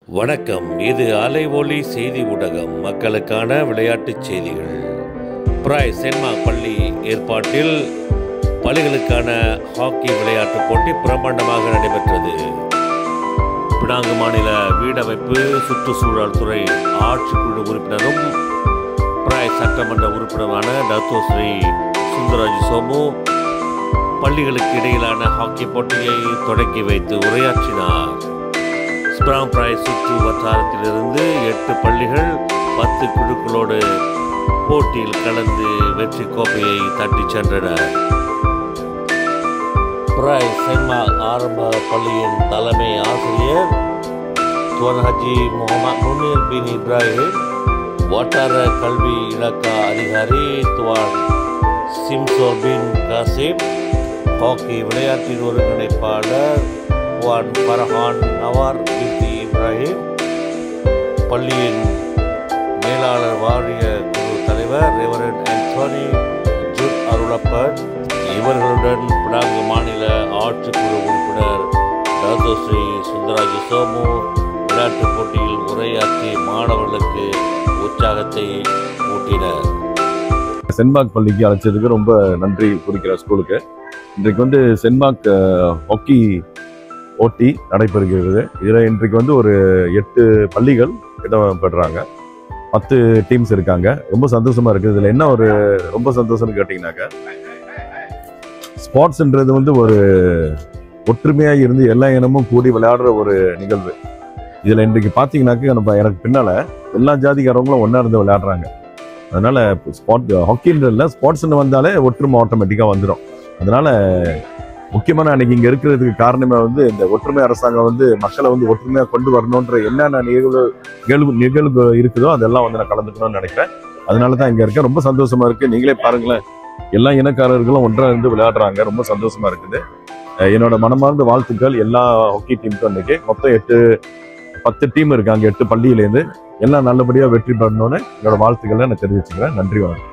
வணக்கம் இது அலை ஒளி செய்தி ஊடகம் மக்களுக்கான விளையாட்டுச் செய்திகள் பிராய் சென்மா பள்ளி ஏற்பாட்டில் பள்ளிகளுக்கான ஹாக்கி விளையாட்டுப் போட்டி பிரம்மாண்டமாக நடைபெற்றது பினாங்கு மாநில வீடமைப்பு சுற்றுச்சூழல் துறை ஆட்சிக்குழு உறுப்பினரும் பிராய் சட்டமன்ற உறுப்பினருமான டத்தோ ஸ்ரீ சுந்தராஜ் சோமு பள்ளிகளுக்கு இடையிலான ஹாக்கி போட்டியை தொடக்கி வைத்து உரையாற்றினார் ஸ்பிராங் பிராய் சுற்று வட்டாரத்திலிருந்து எட்டு பள்ளிகள் பத்து குழுக்களோடு போட்டியில் கலந்து வெற்றி கோப்பையை தட்டிச் சென்றனர் பிராய் சென்மா ஆரம்ப பள்ளியின் தலைமை ஆசிரியர் துவன் ஹஜி முகமது முனீர் பின் இப்ராஹிம் வட்டார கல்வி இலக்கா அதிகாரி துவான் சிம்சோ பின் காசிம் ஹாக்கி விளையாட்டின் ஒருங்கிணைப்பாளர் வான் ஃபர்ஹான் நவார் பித்தி இப்ராஹிம் பள்ளியின் மேலாளர் வாரிய குழு தலைவர் ரெவரன் ஆண்டோனி ஜுட் அருளப்பன் இவர்களுடன் பினாங்கு மாநில ஆட்சிக்குழு உறுப்பினர் டாக்டர் ஸ்ரீ சுந்தராஜ் சோமு விளையாட்டுப் போட்டியில் உரையாற்றி மாணவர்களுக்கு உற்சாகத்தை ஊட்டினர் சென்மார்க் பள்ளிக்கு அழைச்சதுக்கு ரொம்ப நன்றி குறிக்கிறேன் ஸ்கூலுக்கு இன்றைக்கு வந்து சென்மார்க் அஹ், ஹாக்கி போட்டி நடைபெறுகிறது இதில் இன்றைக்கு வந்து ஒரு எட்டு பள்ளிகள் இடம் பெறுறாங்க பத்து டீம்ஸ் இருக்காங்க ரொம்ப சந்தோஷமா இருக்குது இதில் என்ன ஒரு ரொம்ப சந்தோஷம்னு கேட்டிங்கனாக்க ஸ்போர்ட்ஸ்ன்றது வந்து ஒரு ஒற்றுமையாக இருந்து எல்லா இனமும் கூடி விளையாடுற ஒரு நிகழ்வு இதில் இன்றைக்கு பார்த்தீங்கன்னாக்க நம்ம எனக்கு பின்னால் எல்லா ஜாதிக்காரவங்களும் ஒன்றா இருந்து விளையாடுறாங்க அதனால ஸ்பாட் ஹாக்கின்றதுல ஸ்போர்ட்ஸ்னு வந்தாலே ஒற்றுமை ஆட்டோமேட்டிக்காக வந்துடும் அதனால முக்கியமான அன்னைக்கு இங்கே இருக்கிறதுக்கு காரணமே வந்து இந்த ஒற்றுமை அரசாங்கம் வந்து மக்களை வந்து ஒற்றுமையாக கொண்டு வரணுன்ற என்னென்ன நிகழ்வு நிகழ்வு நிகழ்வு இருக்குதோ அதெல்லாம் வந்து நான் கலந்துக்கணும்னு நினைக்கிறேன் அதனால தான் இங்கே இருக்கேன் ரொம்ப சந்தோஷமா இருக்கு நீங்களே பாருங்களேன் எல்லா இனக்காரர்களும் ஒன்றா இருந்து விளையாடுறாங்க ரொம்ப சந்தோஷமா இருக்குது அஹ் என்னோட மனமார்ந்த வாழ்த்துக்கள் எல்லா ஹாக்கி டீமுக்கும் இன்னைக்கு மொத்தம் எட்டு பத்து டீம் இருக்காங்க எட்டு பள்ளியிலேருந்து எல்லாம் நல்லபடியாக வெற்றி பெறணும்னு என்னோட வாழ்த்துக்களை நான் தெரிவிச்சுக்கிறேன் நன்றி வணக்கம்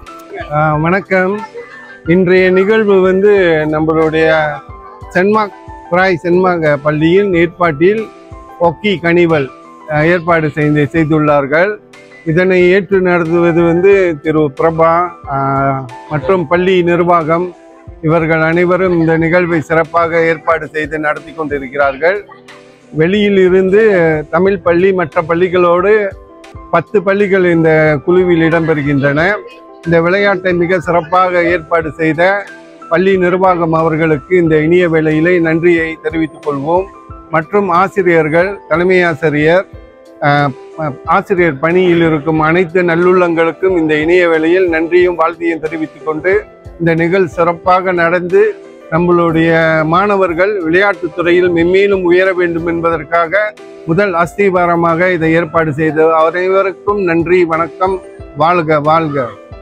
ஆ, வணக்கம் இன்றைய நிகழ்வு வந்து நம்மளுடைய சென்மாக் பிராய் சென்மாக் பள்ளியின் ஏற்பாட்டில் ஹாக்கி கனிவல் ஆ, ஏற்பாடு செய்து செய்துள்ளார்கள் இதனை ஏற்று நடத்துவது வந்து திரு பிரபா ஆ, மற்றும் பள்ளி நிர்வாகம் இவர்கள் அனைவரும் இந்த நிகழ்வை சிறப்பாக ஏற்பாடு செய்து நடத்தி கொண்டிருக்கிறார்கள் வெளியில் இருந்து தமிழ் பள்ளி மற்ற பள்ளிகளோடு பத்து பள்ளிகள் இந்த குழுவில் இடம்பெறுகின்றன இந்த விளையாட்டை மிக சிறப்பாக ஏற்பாடு செய்த பள்ளி நிர்வாகம் அவர்களுக்கு இந்த இனிய வேளையிலே நன்றியை தெரிவித்துக் கொள்வோம் மற்றும் ஆசிரியர்கள் தலைமை ஆசிரியர் அஹ், அஹ், ஆசிரியர் பணியில் இருக்கும் அனைத்து நல்லுள்ளங்களுக்கும் இந்த இனிய வேளையில் நன்றியும் வாழ்த்தையும் தெரிவித்துக் கொண்டு இந்த நிகழ் சிறப்பாக நடந்து நம்மளுடைய மாணவர்கள் விளையாட்டுத் துறையில் மென்மேலும் உயர வேண்டும் என்பதற்காக முதல் அஸ்திவாரமாக இதை ஏற்பாடு செய்த அனைவருக்கும் நன்றி வணக்கம் வாழ்க வாழ்க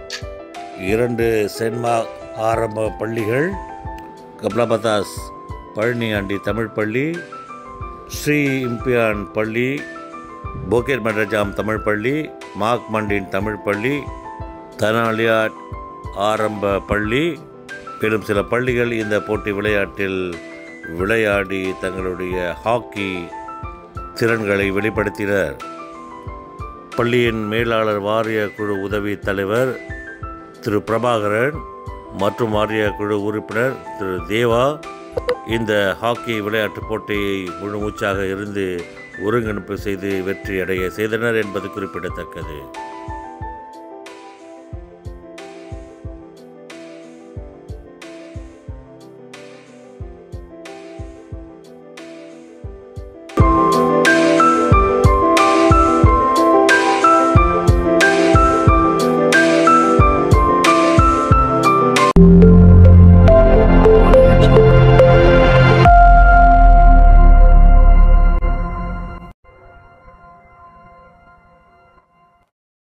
இரண்டு சென்மா ஆரம்ப பள்ளிகள் கப்லாபதாஸ் பழனியாண்டி தமிழ் பள்ளி ஸ்ரீ இம்பியான் பள்ளி போகேர் மண்டஜாம் தமிழ் பள்ளி மாக் மண்டின் தமிழ் பள்ளி தனாலியாட் ஆரம்ப பள்ளி மேலும் சில பள்ளிகள் இந்த போட்டி விளையாட்டில் விளையாடி தங்களுடைய ஹாக்கி திறன்களை வெளிப்படுத்தினர் பள்ளியின் மேலாளர் வாரிய குழு உதவி தலைவர் திரு பிரபாகரன் மற்றும் வாரிய குழு உறுப்பினர் திரு தேவா இந்த ஹாக்கி விளையாட்டுப் போட்டியை முழுமூச்சாக இருந்து ஒருங்கிணைப்பு செய்து வெற்றி அடைய செய்தனர் என்பது குறிப்பிடத்தக்கது